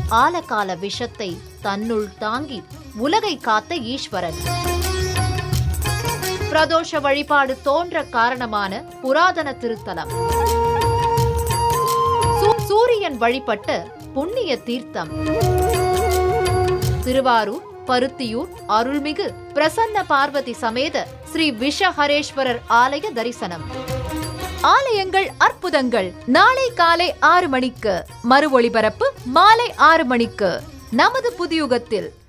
ஆலகால விஷத்தை தன்னுள் தாங்கி உலகை காத்த ஈஸ்வரன் பிரதோஷ வழிபாடு தோன்ற காரணமான புராதன திருத்தலம் சூ- சூரியன் வழிபட்ட புண்ணிய தீர்த்தம் திருவாரூர் பருத்தியூர் அருள்மிகு பிரசன்ன பார்வதி சமேத ஸ்ரீ விஷஹரேஸ்வரர் ஆலய தரிசனம் ஆலயங்கள் அற்புதங்கள் நாளை காலை ஆறு மணிக்கு மறு ஒளிபரப்பு மாலை ஆறு மணிக்கு நமது புதியுகத்தில்